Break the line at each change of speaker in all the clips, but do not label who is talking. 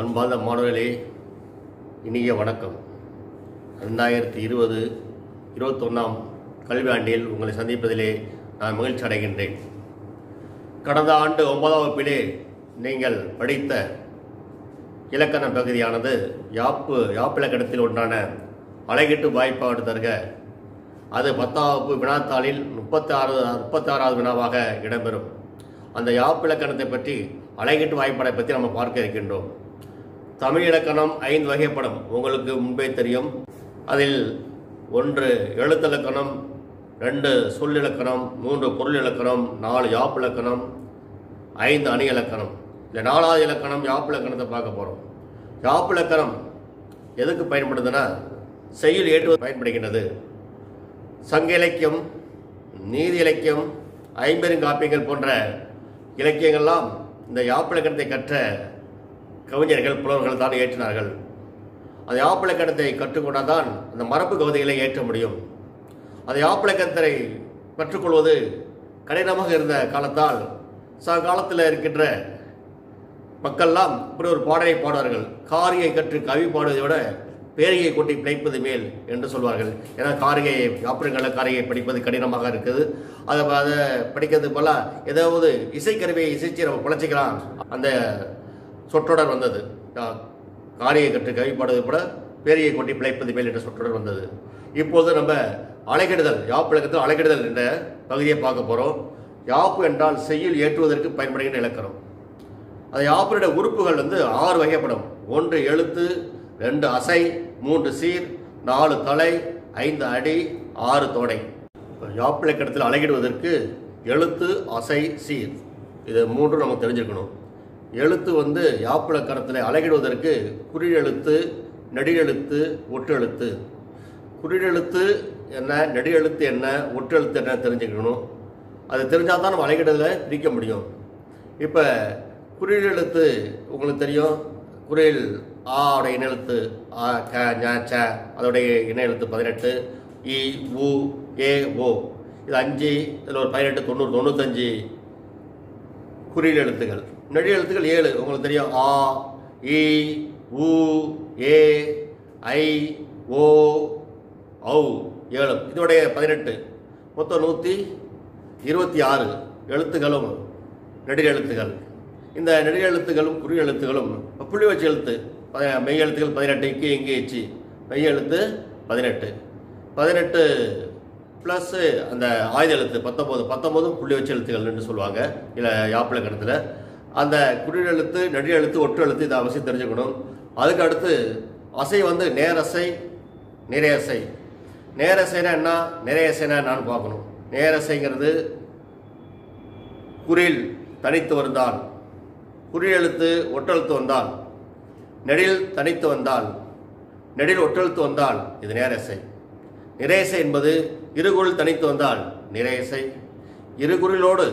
அன்பார்ந்த மாணவர்களே இனிய வணக்கம் ரெண்டாயிரத்தி இருபது இருபத்தொன்னாம் கல்வியாண்டில் உங்களை சந்திப்பதிலே நான் மகிழ்ச்சி அடைகின்றேன் கடந்த ஆண்டு ஒன்பதாம் வகுப்பிலே நீங்கள் படித்த இலக்கண பகுதியானது யாப்பு யாப்பிலக்கணத்தில் ஒன்றான அலைகட்டு வாய்ப்பாடு தருக அது பத்தாம் வகுப்பு வினாத்தாளில் முப்பத்தி ஆறு முப்பத்தாறாவது வினாவாக இடம்பெறும் அந்த யாப்பிலக்கணத்தை பற்றி அலைகட்டு வாய்ப்பாடை பற்றி நம்ம பார்க்க இருக்கின்றோம் தமிழ் இலக்கணம் ஐந்து வகைப்படும் உங்களுக்கு முன்பே தெரியும் அதில் ஒன்று எழுத்திலக்கணம் ரெண்டு சொல்லிலக்கணம் மூன்று பொருள் இலக்கணம் நாலு யாப்பு இலக்கணம் ஐந்து அணி இலக்கணம் இந்த நாலாவது இலக்கணம் யாப்பு இலக்கணத்தை பார்க்க போகிறோம் யாப்பு இலக்கணம் எதுக்கு பயன்படுதுன்னா செய்யுள் ஏற்றுவது பயன்படுகின்றது சங்க இலக்கியம் நீதி இலக்கியம் ஐம்பெருங்காப்பியங்கள் போன்ற இலக்கியங்கள்லாம் இந்த யாப்பிலக்கணத்தை கற்ற கவிஞர்கள் புலவர்கள் தான் ஏற்றினார்கள் அந்த யாப்பிலக்கணத்தை கற்றுக்கொண்டால் தான் அந்த மரபு கவிதைகளை ஏற்ற முடியும் அந்த யாப்பிலக்கணத்தை கற்றுக்கொள்வது கடினமாக இருந்த காலத்தால் ச காலத்தில் இருக்கின்ற மக்கள்லாம் இப்படி ஒரு பாடலை பாடுவார்கள் காரியை கற்று கவி பாடுவதை விட பேரியை கொட்டி பிழைப்பது மேல் என்று சொல்வார்கள் ஏன்னா காரிகையை யாப்பிரங்களில் காரிகையை படிப்பது கடினமாக இருக்குது அதை அதை படிக்கிறது போல ஏதாவது இசைக்கருவியை இசைச்சு நம்ம பிழைச்சிக்கலாம் அந்த சொற்றொடர் வந்தது கா- காரியை கற்று கவி பாடுவது கூட பேரியை கொட்டி பிழைப்பது மேல் என்ற சொற்றொடர் வந்தது இப்போது நம்ம அலைகிடுதல் யாப்பிழக்கத்தில் அலைகிடுதல் என்ற பகுதியை பார்க்க போகிறோம் யாப்பு என்றால் செய்யுள் ஏற்றுவதற்கு பயன்படுகின்ற இலக்கணம் அது யாப்பருடைய உறுப்புகள் வந்து ஆறு வகைப்படும் ஒன்று எழுத்து ரெண்டு அசை மூன்று சீர் நாலு தலை ஐந்து அடி ஆறு தொடை யாப்பிலக்கணத்தில் அழகிடுவதற்கு எழுத்து அசை சீர் இது மூன்றும் நமக்கு தெரிஞ்சிருக்கணும் எழுத்து வந்து யாப்பிலக்கணத்தில் அழகிடுவதற்கு குறியெழுத்து நெடியெழுத்து ஒற்றெழுத்து குறியெழுத்து என்ன நெடியெழுத்து என்ன ஒற்றெழுத்து என்ன தெரிஞ்சுக்கணும் அது தெரிஞ்சால் தான் நம்ம அழகிடுதலை பிரிக்க முடியும் இப்போ குறியீடு எழுத்து உங்களுக்கு தெரியும் குறியில் ஆவோட இன எழுத்து ஆ க ஞ ச அதோடைய இன எழுத்து பதினெட்டு இ உ ஏ ஓ இது அஞ்சு இதில் ஒரு பதினெட்டு தொண்ணூறு தொண்ணூத்தஞ்சு குறியீடு எழுத்துக்கள் நெடி எழுத்துக்கள் ஏழு உங்களுக்கு தெரியும் ஆ இ உ ஏ ஐ ஓ ஔ ஏழு இதோடைய பதினெட்டு மொத்தம் நூற்றி இருபத்தி ஆறு எழுத்துக்களும் நெடில் எழுத்துக்கள் இந்த நெடில் எழுத்துக்களும் குறி எழுத்துக்களும் புள்ளி வச்சு எழுத்து பத- மெய் எழுத்துக்கள் பதினெட்டு இங்கு இங்கே இச்சு மெய் எழுத்து பதினெட்டு பதினெட்டு ப்ளஸ் அந்த ஆயுத எழுத்து பத்தொம்போது பத்தொம்போதும் புள்ளி வச்சு எழுத்துக்கள் என்று சொல்லுவாங்க இல்லை யாப்பிலக்கணத்தில் அந்த குறி எழுத்து நெடில் எழுத்து ஒற்று எழுத்து இதை அவசியம் தெரிஞ்சுக்கணும் அதுக்கு அடுத்து அசை வந்து நேரசை நிறையசை நேரசைனா என்ன நிறையசைனா என்னன்னு பார்க்கணும் நேரசைங்கிறது குறில் தனித்து வந்தால் குறில் எழுத்து ஒற்றெழுத்து வந்தால் நெடில் தனித்து வந்தால் நெடில் ஒற்றெழுத்து வந்தால் இது நேரசை நிறையசை என்பது இருகுறில் தனித்து வந்தால் நிறையசை இருகுறிலோடு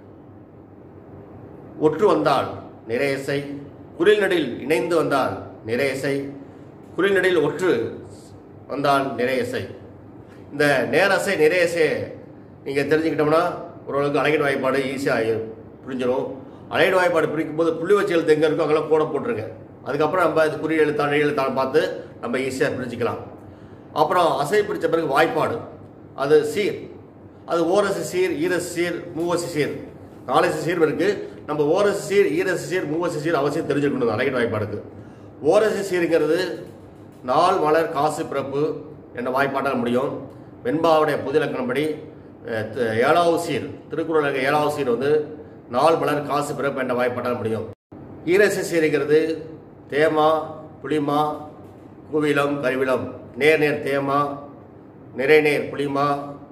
ஒற்று வந்தால் நிறையசை குறில் நெடில் இணைந்து வந்தால் நிறையசை குறில் நெடில் ஒற்று வந்தால் நிறையசை இந்த நேரசை நிறையசை நீங்கள் தெரிஞ்சுக்கிட்டோம்னா ஓரளவுக்கு அலைகிடு வாய்ப்பாடு ஈஸியாக புரிஞ்சிடும் அலைகிடு வாய்ப்பாடு பிரிக்கும் போது புள்ளி வச்சு எழுத்து எங்கே இருக்கோ அங்கெல்லாம் கூட போட்டுருங்க அதுக்கப்புறம் நம்ம இது குறி எழுத்தான் நெடி எழுத்தான் பார்த்து நம்ம ஈஸியாக புரிஞ்சுக்கலாம் அப்புறம் அசை பிரித்த பிறகு வாய்ப்பாடு அது சீர் அது ஓரசு சீர் ஈரசு சீர் மூவசு சீர் நாலசு சீர் இருக்கு நம்ம ஓரசு சீர் ஈரசு சீர் மூவசு சீர் அவசியம் தெரிஞ்சுக்கணும் அலைகிடு வாய்ப்பாடுக்கு ஓரசு சீருங்கிறது நாள் மலர் காசு பிறப்பு என்ற வாய்ப்பாட்டால் முடியும் வெண்பாவுடைய புதிலக்கணப்படி அஹ், த- ஏழாவது சீர் திருக்குறள் இருக்க ஏழாவது சீர் வந்து நாள் மலர் காசு பிறப்பு என்ற வாய்ப்பாட்டால் முடியும் ஈரசு சீருங்கிறது தேமா புளிமா குவிலம் கருவிலம் நேர் நேர் தேமா நிறை நேர் புளிமா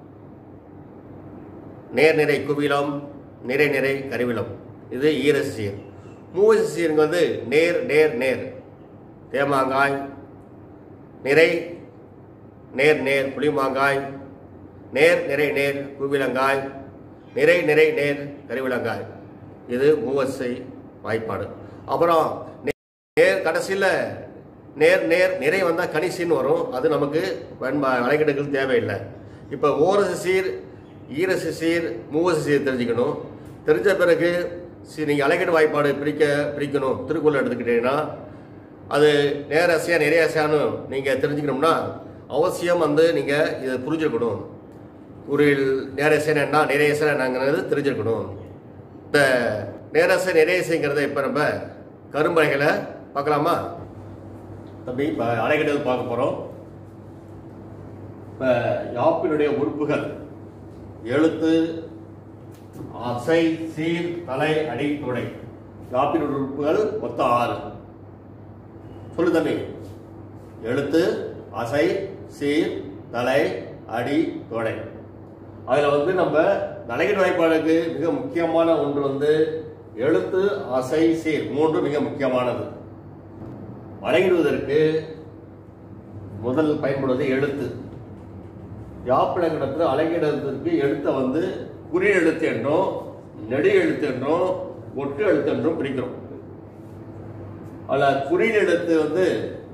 நேர் நிறை குவிலம் நிறை நிறை கருவிலம் இது ஈரசு சீர் மூவசு சீருங்கிறது நேர் நேர் நேர் தேமாங்காய் நிறை நேர் நேர் புளிமாங்காய் நேர் நிறை நேர் குவிலங்காய் நிறை நிறை நேர் கருவிலங்காய் இது மூவசை வாய்ப்பாடு அப்புறம் நே- நேர் கடைசியில் நேர் நேர் நிறை வந்தால் கணிசின்னு வரும் அது நமக்கு வெண்பா வளைகட்டுகள் தேவையில்லை இப்போ ஓரசு சீர் ஈரசு சீர் மூவசு சீர் தெரிஞ்சுக்கணும் தெரிஞ்ச பிறகு சி நீங்கள் அலைக்கட்டு வாய்ப்பாடு பிரிக்க பிரிக்கணும் திருக்குறள் எடுத்துக்கிட்டீங்கன்னா அது நேரசையா நிறையசையான்னு நீங்கள் தெரிஞ்சுக்கணும்னா அவசியம் வந்து நீங்கள் இதை புரிஞ்சுக்கணும் குறில் நேரசைனா என்ன நிறையசை என்னங்கிறது தெரிஞ்சிருக்கணும் இந்த நேரசை நிறையசைங்கிறத இப்போ நம்ம கரும்பலைகளை பார்க்கலாமா தம்பி இப்போ அலைகடல் பார்க்க போகிறோம் இப்போ யாப்பினுடைய உறுப்புகள் எழுத்து அசை சீர் தலை அடி தொடை யாப்பின் உறுப்புகள் மொத்தம் ஆறு சொல்லு தம்பி எழுத்து அசை சீர் தலை அடி தொடை அதில் வந்து நம்ம நலைகின் வாய்ப்பாடுக்கு மிக முக்கியமான ஒன்று வந்து எழுத்து அசை சீர் மூன்று மிக முக்கியமானது வழங்கிடுவதற்கு முதல் பயன்படுவது எழுத்து யாப்பிலக்கணத்தில் அலங்கிடத்திற்கு எழுத்தை வந்து குறி எழுத்து என்றும் நெடு எழுத்து என்றும் ஒட்டு எழுத்து என்றும் பிரிக்கிறோம் அதில் குறி எழுத்து வந்து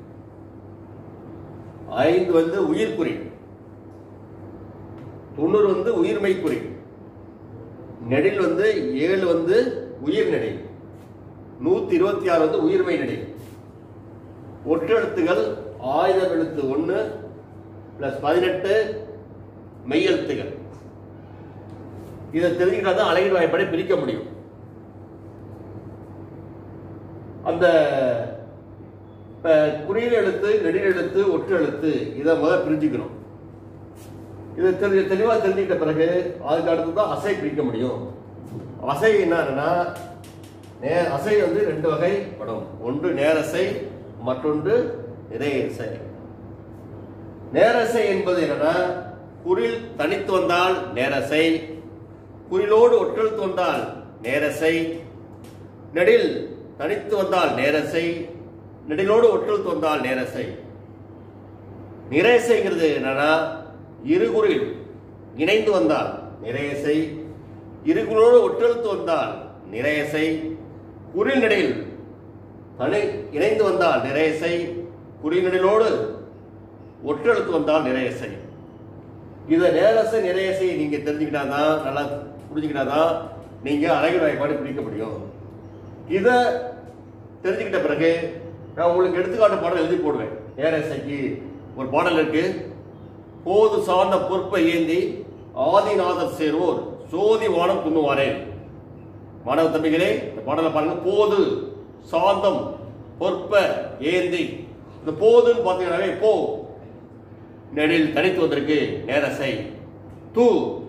ஐந்து வந்து உயிர்குறி தொண்ணூறு வந்து உயிர்மை குறி நெடில் வந்து ஏழு வந்து உயிர் நெடில் நூத்தி இருபத்தி ஆறு வந்து உயிர்மை நெடில் ஒற்றெழுத்துகள் ஆயுதம் எழுத்து ஒன்று பிளஸ் பதினெட்டு மெய்யெழுத்துகள் இதை தெரிஞ்சுக்கிட்டா தான் அழகின் வாய்ப்பாடை பிரிக்க முடியும் அந்த இப்ப குறியீடு எழுத்து நெடில் எழுத்து ஒற்று எழுத்து இதை முதல்ல பிரிஞ்சுக்கணும் இதை தெரி தெளிவாக தெரிஞ்சுக்கிட்ட பிறகு அதுக்கு அடுத்து தான் அசை பிரிக்க முடியும் அசை என்னன்னா நே அசை வந்து ரெண்டு வகை படும் ஒன்று நேரசை மற்றொன்று இறையசை நேரசை என்பது என்னன்னா குறில் தனித்து வந்தால் நேரசை குறிலோடு ஒற்றெழுத்து வந்தால் நேரசை நெடில் தனித்து வந்தால் நேரசை நெடிலோடு ஒற்றெழுத்து வந்தால் நேரசை நிறைசைங்கிறது என்னன்னா இருகுறில் இணைந்து வந்தால் நிறையசை இருகுறோடு ஒற்றெழுத்து வந்தால் நிறையசை குறில் நடையில் தனி இணைந்து வந்தால் நிறையசை குறில் நடையிலோடு ஒற்றெழுத்து வந்தால் நிறையசை இதை நேரசை நிறையசை நீங்க தெரிஞ்சுக்கிட்டாதான் நல்லா புரிஞ்சுக்கிட்டாதான் நீங்க அழகு வாய்ப்பாடு பிடிக்க முடியும் இதை தெரிஞ்சுக்கிட்ட பிறகு நான் உங்களுக்கு எடுத்துக்காட்டு பாடல் எழுதி போடுவேன் நேரசைக்கு ஒரு பாடல் இருக்கு போது சார்ந்த பொறுப்பை ஏந்தி ஆதிநாதர் சேர்வோர் சோதி வானம் துண்ணுவாரே மாணவ தம்பிகளே இந்த பாடலை பாருங்க போது சாந்தம் பொறுப்ப ஏந்தி இந்த போதுன்னு பார்த்தீங்கன்னாவே போ நெடில் தனித்து வந்திருக்கு நேரசை தூ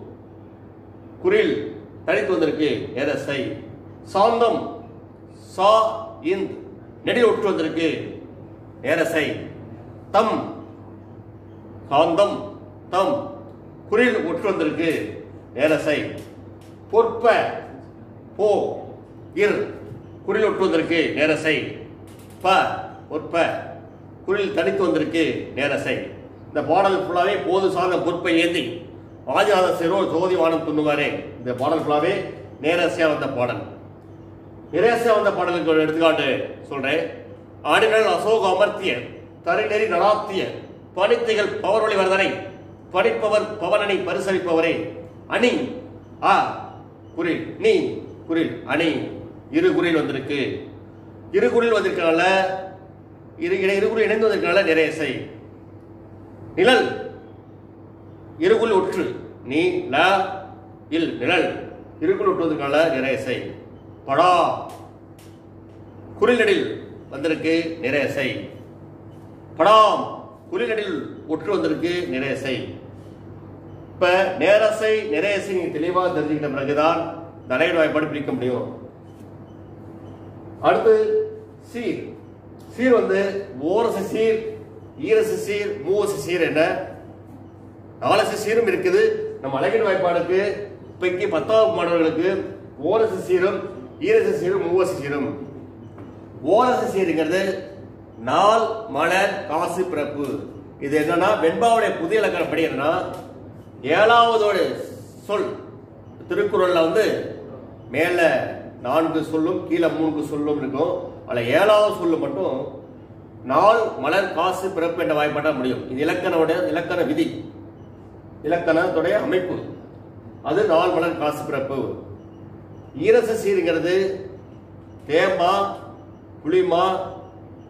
குரில் தனித்து வந்திருக்கு நேரசை சாந்தம் சா இந்த் நெடில் ஒற்று வந்திருக்கு நேரசை தம் காந்தம் தம் குறில் ஒற்று வந்திருக்கு நேரசை பொற்ப போ இர் குறில் ஒற்று வந்திருக்கு நேரசை ப பொற்ப குறில் தனித்து வந்திருக்கு நேரசை இந்த பாடல் ஃபுல்லாவே போது சார்ந்த பொறுப்பை ஏந்தி ஆஜாத சிறோ ஜோதி வானம் துண்ணுவாரே இந்த பாடல் ஃபுல்லாவே நேரசையா வந்த பாடல் நிரேசையா வந்த பாடலுக்கு ஒரு எடுத்துக்காட்டு சொல்றேன் ஆடினல் அசோக அமர்த்திய தரிநெறி நடாத்திய பணித்திகள் பவரொளி வரதனை படிப்பவர் பவனனை பரிசளிப்பவரே அணி ஆ குரில் நீ குரில் அணி இரு குரில் வந்திருக்கு இரு குரில் வந்திருக்கனால இரு இட- இரு குரில் இணைந்து வந்திருக்கனால நிறையசை நிழல் இருகுல் ஒற்று நீ ல இல் நிழல் இருகுல் ஒற்று வந்திருக்கனால நிறையசை படா குறிலடில் வந்திருக்கு நிறையசை படாம் குறிலடில் ஒற்று வந்திருக்கு நிறையசை இப்ப நேரசை நிறையசை நீங்க தெளிவா தெரிஞ்சுக்கிட்ட பிறகுதான் தலையீடு வாய்ப்பாடு பிரிக்க முடியும் அடுத்து சீர் சீர் வந்து ஓரசு சீர் ஈரசு சீர் மூவசு சீர் என்ன நாலசு சீரும் இருக்குது நம்ம அழகின் வாய்ப்பாடுக்கு இப்பைக்கு பத்தாவது மாணவர்களுக்கு ஓரசு சீரும் ஈரசு சீரும் மூவசு சீரும் ஓரசு சீருங்கிறது நாள் மலர் காசு பிறப்பு இது என்னன்னா வெண்பாவுடைய புதிய இலக்கணப்படி என்னன்னா ஏழாவதோட சொல் திருக்குறள்ல வந்து மேல நான்கு சொல்லும் கீழே மூன்று சொல்லும் இருக்கும் அதுல ஏழாவது சொல்லு மட்டும் நாள் மலர் காசு பிறப்பு என்ற வாய்ப்பாட்டா முடியும் இது இலக்கணோட இலக்கண விதி இலக்கணத்துடைய அமைப்பு அது நாள் மலர் காசு பிறப்பு ஈரச சீருங்கிறது தேமா புளிமா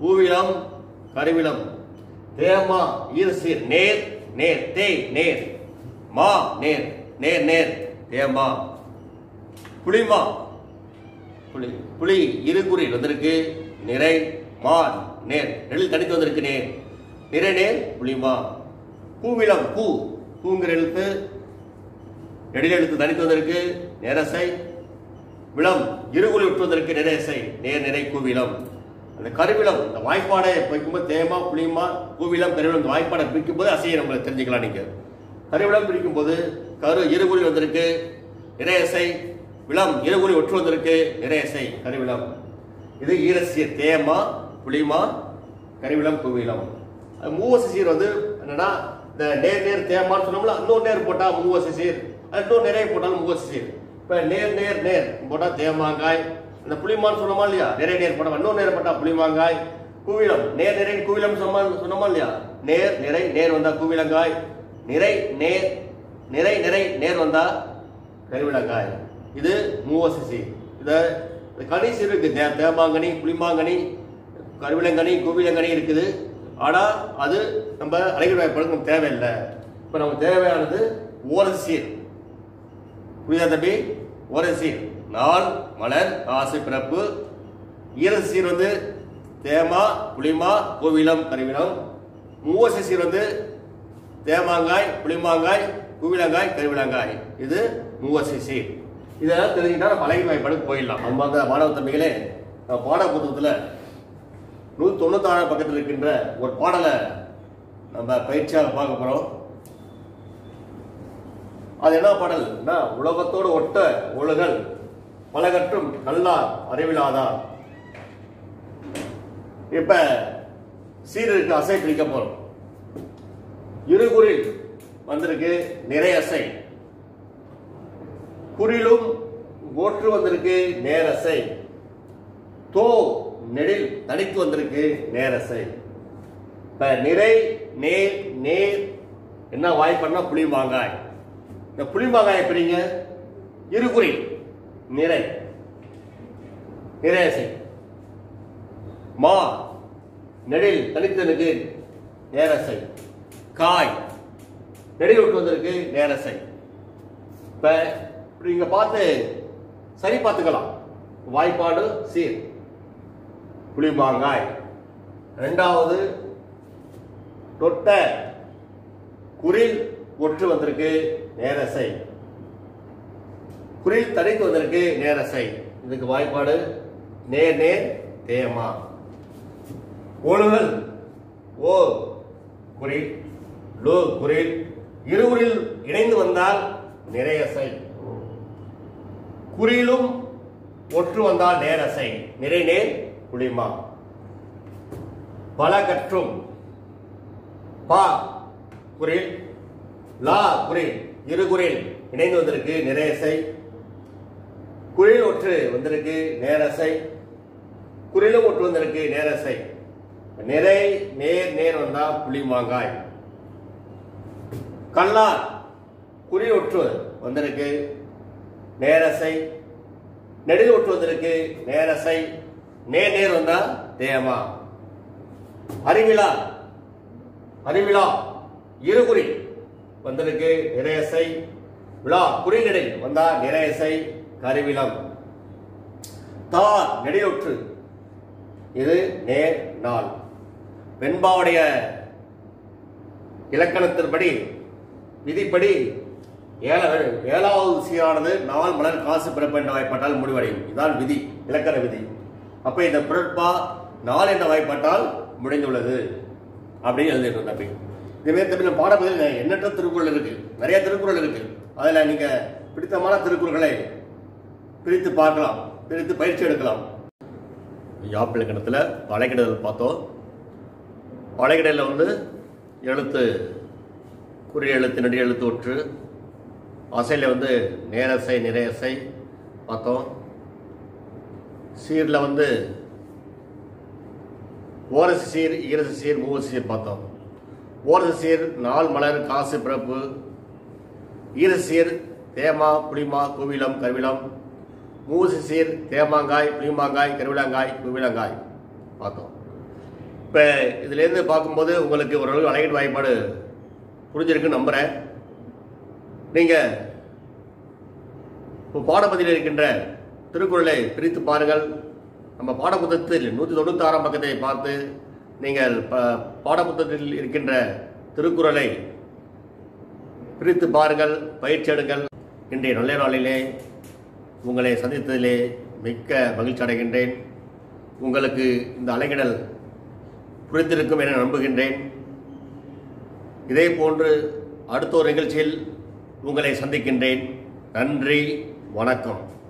கூவிலம் கருவிலம் தேமா ஈரசீர் நேர் நேர் தேய் நேர் மா நேர் நேர் நேர் தேமா புளிமா புலி புலி இருகுறி வந்திருக்கு நிறை மா நேர் நெல் தனித்து வந்திருக்கு நேர் நிறை நேர் புளிமா பூவிலம் பூ பூங்கிற எழுத்து நெடில் எழுத்து தனித்து வந்திருக்கு நேரசை விளம் இருகுறி விட்டு வந்திருக்கு நிறைசை நேர் நிறை கூவிலம் அந்த கருவிலம் இந்த வாய்ப்பாடை பிரிக்கும்போது தேமா புளிமா கூவிலம் கருவிலம் இந்த வாய்ப்பாடை பிரிக்கும்போது அசையை நம்ம தெரிஞ்சுக்கலாம் நீங்க கருவிலம் பிரிக்கும்போது கரு இருகுறி வந்திருக்கு நிறையசை விளம் இருகுறி ஒற்று வந்திருக்கு நிறையசை கருவிலம் இது ஈரசிய தேமா புளிமா கருவிலம் கூவிலம் அது மூவசி சீர் வந்து என்னன்னா இந்த நேர் நேர் தேமான்னு சொன்னோம்ல இன்னொரு நேர் போட்டா மூவசி சீர் அது இன்னொரு நிறைய போட்டாலும் மூவசி சீர் இப்ப நேர் நேர் நேர் போட்டா தேமாங்காய் இந்த புளிமான்னு சொன்னோமா இல்லையா நிறைய நேர் போட்டா இன்னொரு நேர் போட்டா புளிமாங்காய் கூவிலம் நேர் நிறை கூவிலம் சொன்னோமா சொன்னோமா இல்லையா நேர் நிறை நேர் வந்தா கூவிலங்காய் நிறை நேர் நிறை நிறை நேர் வந்தா கருவிலங்காய் இது மூவசிசி இத இந்த கனி சீர் இருக்கு தே- தேமாங்கனி புளிமாங்கனி கருவிலங்கனி கூவிலங்கனி இருக்குது ஆனா அது நம்ம அழகிய வாய்ப்பாடு நமக்கு தேவையில்லை இப்ப நமக்கு தேவையானது ஓரசீர் புரியுதா தம்பி ஓரசீர் நாள் மலர் காசு பிறப்பு ஈரசீர் வந்து தேமா புளிமா கோவிலம் கருவிலம் மூவசி சீர் வந்து தேமாங்காய் புளிமாங்காய் கூவிலங்காய் கருவிலங்காய் இது மூவசி சீர் இதெல்லாம் தெரிஞ்சுக்கிட்டா நம்ம அழகிய வாய்ப்பாடுக்கு போயிடலாம் நம்ம அந்த மாணவ தம்பிகளே நம்ம பாட புத்தகத்தில் நூற்றி தொண்ணூத்தாறு பக்கத்தில் இருக்கின்ற ஒரு பாடலை நம்ம பயிற்சியாக பார்க்க போகிறோம் அது என்ன பாடல்னா உலகத்தோடு ஒட்ட ஒழுகல் பலகற்றும் நல்லார் அறிவிலாதார் இப்ப சீரருக்கு அசை பிரிக்க போறோம் இருகுறில் வந்திருக்கு நிறைய அசை குறிலும் ஓற்று வந்திருக்கு நேரசை தோ நெடில் தனித்து வந்திருக்கு நேரசை இப்ப நிறை நேர் நேர் என்ன வாய்ப்புனா புளி மாங்காய் இந்த புளி மாங்காய் பிரிங்க இருகுறி நிறை நிறையசை மா நெடில் தனித்தனுக்கு நேரசை காய் நெடில் விட்டு வந்திருக்கு நேரசை இப்ப இப்படி இங்க பார்த்து சரி பார்த்துக்கலாம் வாய்ப்பாடு சீர் புளிமாங்காய் ரெண்டாவது தொட்ட குரில் ஒற்று வந்திருக்கு நேரசை குரில் தடைக்கு வந்திருக்கு நேரசை இதுக்கு வாய்ப்பாடு நேர் நேர் தேமா ஒழுகல் ஓ குரில் லோ குரில் இருகுறில் இணைந்து வந்தால் நிறையசை குறியிலும் ஒற்று வந்தால் நேரசை நிறை நேர் புளிமா பல கற்றும் பா குரில் லா குரில் இருகுறில் இணைந்து வந்திருக்கு நிறையசை குரில் ஒற்று வந்திருக்கு நேரசை குறிலும் ஒற்று வந்திருக்கு நேரசை நிறை நேர் நேர் வந்தா புளிமாங்காய் கல்லார் குறி ஒற்று வந்திருக்கு நேரசை நெடில் ஒற்று வந்திருக்கு நேரசை நேர் நேர் வந்தா தேமா அறிவிழா அறிவிழா இருகுறி வந்திருக்கு நிறையசை விழா குறிநடை வந்தா நிறையசை கருவிலம் தார் நெடிலொற்று இது நேர் நாள் வெண்பாவுடைய இலக்கணத்தின்படி விதிப்படி ஏழ ஏழாவது சீரானது நாள் மலர் காசு பிறப்பு என்ற வாய்ப்பாட்டால் முடிவடையும் இதுதான் விதி இலக்கண விதி அப்ப இந்த பிறப்பா நாள் என்ற வாய்ப்பாட்டால் முடிந்துள்ளது அப்படின்னு எழுதிட்டு தம்பி இதுவே தம்பி பாடப்பகுதியில் எண்ணற்ற திருக்குறள் இருக்கு நிறைய திருக்குறள் இருக்கு அதுல நீங்க பிடித்தமான திருக்குறள்களை பிரித்து பார்க்கலாம் பிரித்து பயிற்சி எடுக்கலாம் யாப் இலக்கணத்தில் வளைகிடல் பார்த்தோம் வளைகிடலில் வந்து எழுத்து குறி எழுத்து நெடி எழுத்து ஒற்று அசையில் வந்து நேரசை நிறையசை பார்த்தோம் சீரில் வந்து ஓரசு சீர் ஈரசு சீர் மூவசு சீர் பார்த்தோம் ஓரசு சீர் நாள் மலர் காசு பிறப்பு ஈரசு சீர் தேமா புளிமா கோவிலம் கருவிலம் மூவசு சீர் தேமாங்காய் புளிமாங்காய் கருவிலங்காய் குவிலங்காய் பார்த்தோம் இப்போ இதுலேருந்து பார்க்கும்போது உங்களுக்கு ஓரளவு அலைகட் வாய்ப்பாடு புரிஞ்சிருக்குன்னு நம்புகிறேன் நீங்கள் இப்போ பாடப்பகுதியில் இருக்கின்ற திருக்குறளை பிரித்து பாருங்கள் நம்ம பாடப்புத்தகத்தில் நூற்றி தொண்ணூத்தாறாம் பக்கத்தை பார்த்து நீங்கள் ப பாடப்புத்தகத்தில் இருக்கின்ற திருக்குறளை பிரித்து பாருங்கள் பயிற்சி எடுங்கள் இன்றைய நல்ல நாளிலே உங்களை சந்தித்ததிலே மிக்க மகிழ்ச்சி அடைகின்றேன் உங்களுக்கு இந்த அலைகிடல் புரிந்திருக்கும் என நம்புகின்றேன் இதே போன்று அடுத்த ஒரு நிகழ்ச்சியில் உங்களை சந்திக்கின்றேன் நன்றி வணக்கம்